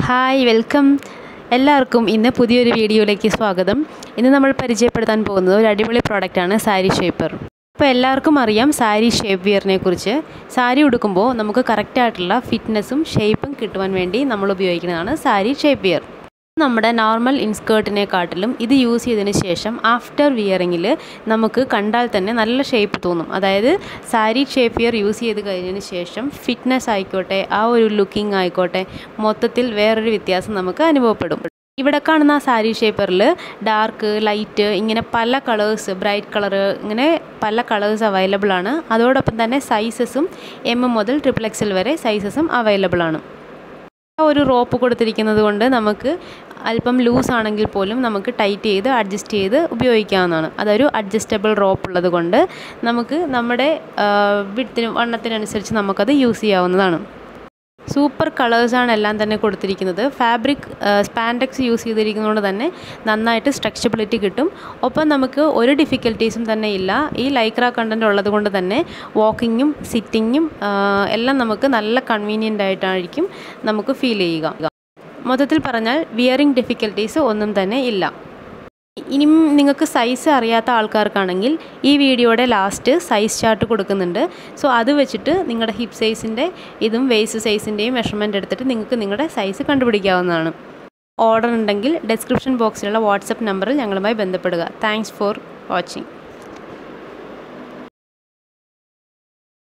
hi welcome എല്ലാവർക്കും ഇന്ന് പുതിയൊരു വീഡിയോയിലേക്ക് സ്വാഗതം ഇന്ന് നമ്മൾ പരിചയപ്പെടുത്താൻ പോകുന്നത് ഒരു അടിപൊളി പ്രോഡക്റ്റാണ് സാരി ഷേപ്പർ അപ്പോൾ എല്ലാവർക്കും അറിയാം സാരി ഷേപ്പ് വിയറിനെ കുറിച്ച് സാരി ഉടുക്കുമ്പോൾ നമുക്ക് കറക്റ്റായിട്ടുള്ള ഫിറ്റ്നസ്സും ഷേപ്പും കിട്ടുവാൻ വേണ്ടി നമ്മൾ ഉപയോഗിക്കുന്നതാണ് സാരി ഷേപ്പ് വിയർ നമ്മുടെ നോർമൽ ഇൻസ്കേർട്ടിനെക്കാട്ടിലും ഇത് യൂസ് ചെയ്തതിന് ശേഷം ആഫ്റ്റർ വിയറിങ്ങിൽ നമുക്ക് കണ്ടാൽ തന്നെ നല്ല ഷേപ്പ് തോന്നും അതായത് സാരി ഷേപ്പ് വിയർ യൂസ് ചെയ്ത് കഴിഞ്ഞതിന് ശേഷം ഫിറ്റ്നസ് ആയിക്കോട്ടെ ആ ഒരു ലുക്കിംഗ് ആയിക്കോട്ടെ മൊത്തത്തിൽ വേറൊരു വ്യത്യാസം നമുക്ക് അനുഭവപ്പെടും ഇവിടെ കാണുന്ന ആ സാരി ഷേപ്പറിൽ ഡാർക്ക് ലൈറ്റ് ഇങ്ങനെ പല കളേഴ്സ് ബ്രൈറ്റ് കളറ് ഇങ്ങനെ പല കളേഴ്സ് അവൈലബിൾ ആണ് അതോടൊപ്പം തന്നെ സൈസസും എം മുതൽ ട്രിപ്പിൾ എക്സൽ വരെ സൈസസും അവൈലബിൾ ആണ് ഒരു റോപ്പ് കൊടുത്തിരിക്കുന്നത് കൊണ്ട് നമുക്ക് അല്പം ലൂസ് ആണെങ്കിൽ പോലും നമുക്ക് ടൈറ്റ് ചെയ്ത് അഡ്ജസ്റ്റ് ചെയ്ത് ഉപയോഗിക്കാവുന്നതാണ് അതൊരു അഡ്ജസ്റ്റബിൾ റോപ്പ് ഉള്ളത് കൊണ്ട് നമുക്ക് നമ്മുടെ വിടത്തിന് വണ്ണത്തിനനുസരിച്ച് നമുക്കത് യൂസ് ചെയ്യാവുന്നതാണ് സൂപ്പർ കളേഴ്സാണ് എല്ലാം തന്നെ കൊടുത്തിരിക്കുന്നത് ഫാബ്രിക് സ്പാൻഡെക്സ് യൂസ് ചെയ്തിരിക്കുന്നതുകൊണ്ട് തന്നെ നന്നായിട്ട് സ്ട്രെച്ചബിലിറ്റി കിട്ടും ഒപ്പം നമുക്ക് ഒരു ഡിഫിക്കൽട്ടീസും തന്നെ ഇല്ല ഈ ലൈക്ര കണ്ടൻറ് ഉള്ളത് കൊണ്ട് തന്നെ വാക്കിങ്ങും സിറ്റിങ്ങും എല്ലാം നമുക്ക് നല്ല കൺവീനിയൻ്റ് ആയിട്ടായിരിക്കും നമുക്ക് ഫീൽ ചെയ്യുക മൊത്തത്തിൽ പറഞ്ഞാൽ വിയറിംഗ് ഡിഫിക്കൽട്ടീസ് ഒന്നും തന്നെ ഇല്ല ഇനിയും നിങ്ങൾക്ക് സൈസ് അറിയാത്ത ആൾക്കാർക്കാണെങ്കിൽ ഈ വീഡിയോയുടെ ലാസ്റ്റ് സൈസ് ചാർട്ട് കൊടുക്കുന്നുണ്ട് സോ അത് വെച്ചിട്ട് നിങ്ങളുടെ ഹിപ്പ് സൈസിൻ്റെ ഇതും വേസ്റ്റ് സൈസിൻ്റെയും മെഷർമെൻ്റ് എടുത്തിട്ട് നിങ്ങൾക്ക് നിങ്ങളുടെ സൈസ് കണ്ടുപിടിക്കാവുന്നതാണ് ഓർഡർ ഉണ്ടെങ്കിൽ ഡിസ്ക്രിപ്ഷൻ ബോക്സിലുള്ള വാട്സപ്പ് നമ്പറിൽ ഞങ്ങളുമായി ബന്ധപ്പെടുക താങ്ക്സ് ഫോർ വാച്ചിങ്